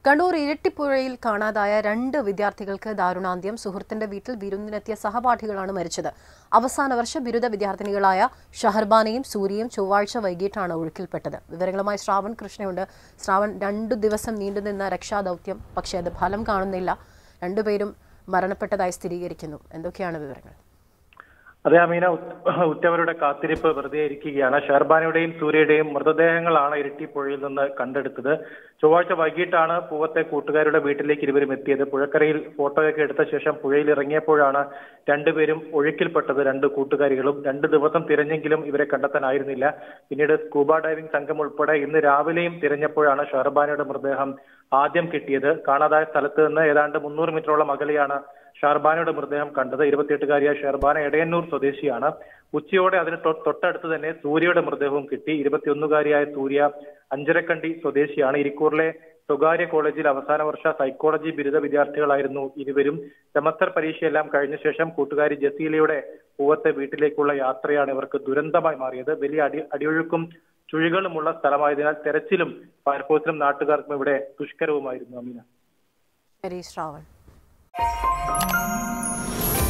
കണ്ണൂർ ഇരട്ടിപ്പുഴയിൽ കാണാതായ രണ്ട് വിദ്യാർത്ഥികൾക്ക് ദാരുണാന്ത്യം സുഹൃത്തിന്റെ വീട്ടിൽ വിരുന്നിനെത്തിയ സഹപാഠികളാണ് മരിച്ചത് അവസാന വർഷ ബിരുദ വിദ്യാർത്ഥിനികളായ ഷഹർബാനയും സൂര്യയും ചൊവ്വാഴ്ച വൈകിട്ടാണ് ഒഴുക്കിൽപ്പെട്ടത് വിവരങ്ങളുമായി ശ്രാവൺ കൃഷ്ണയുണ്ട് ശ്രാവൺ രണ്ടു ദിവസം നീണ്ടുനിന്ന രക്ഷാദൗത്യം പക്ഷേ അത് ഫലം കാണുന്നില്ല രണ്ടുപേരും മരണപ്പെട്ടതായി സ്ഥിരീകരിക്കുന്നു എന്തൊക്കെയാണ് വിവരങ്ങൾ അതെ അമീന ഉറ്റ്- ഉറ്റവരുടെ കാത്തിരിപ്പ് വെറുതെ ഇരിക്കുകയാണ് ഷെർബാനയുടെയും സൂര്യയുടെയും മൃതദേഹങ്ങളാണ് ഇരട്ടിപ്പുഴയിൽ നിന്ന് കണ്ടെടുത്തത് ചൊവ്വാഴ്ച വൈകിട്ടാണ് പൂവത്തെ കൂട്ടുകാരുടെ വീട്ടിലേക്ക് ഇരുവരും എത്തിയത് പുഴക്കരയിൽ ഫോട്ടോയൊക്കെ എടുത്ത ശേഷം പുഴയിൽ ഇറങ്ങിയപ്പോഴാണ് രണ്ടുപേരും ഒഴുക്കിൽപ്പെട്ടത് രണ്ട് കൂട്ടുകാരികളും രണ്ട് ദിവസം തിരഞ്ഞെങ്കിലും ഇവരെ കണ്ടെത്താനായിരുന്നില്ല പിന്നീട് സ്കൂബ ഡൈവിംഗ് സംഘം ഉൾപ്പെടെ ഇന്ന് രാവിലെയും തിരഞ്ഞപ്പോഴാണ് ഷെർബാനയുടെ മൃതദേഹം ആദ്യം കിട്ടിയത് കാണാതായ സ്ഥലത്ത് നിന്ന് ഏതാണ്ട് മുന്നൂറ് മീറ്ററോളം അകലെയാണ് ഷെർബാനയുടെ മൃതദേഹം കണ്ടത് ഇരുപത്തിയെട്ടുകാരിയായ ഷെർബാന എടയന്നൂർ സ്വദേശിയാണ് ഉച്ചയോടെ അതിന് തൊ- തൊട്ടടുത്ത് തന്നെ സൂര്യയുടെ മൃതദേഹവും കിട്ടി ഇരുപത്തിയൊന്നുകാരിയായ സൂര്യ അഞ്ചരക്കണ്ടി സ്വദേശിയാണ് ഇരിക്കൂറിലെ സ്വകാര്യ കോളേജിൽ അവസാന വർഷ സൈക്കോളജി ബിരുദ വിദ്യാർത്ഥികളായിരുന്നു ഇരുവരും സെമസ്റ്റർ പരീക്ഷയെല്ലാം കഴിഞ്ഞ ശേഷം കൂട്ടുകാരി ജസീലയുടെ പൂവത്തെ വീട്ടിലേക്കുള്ള യാത്രയാണ് ഇവർക്ക് ദുരന്തമായി മാറിയത് വലിയ അടി അടിയൊഴുക്കും ചുഴികളുമുള്ള സ്ഥലമായതിനാൽ തെരച്ചിലും ഫയർഫോഴ്സിനും നാട്ടുകാർക്കും ഇവിടെ ദുഷ്കരവുമായിരുന്നു അമീന ശരി ശ്രാവൺ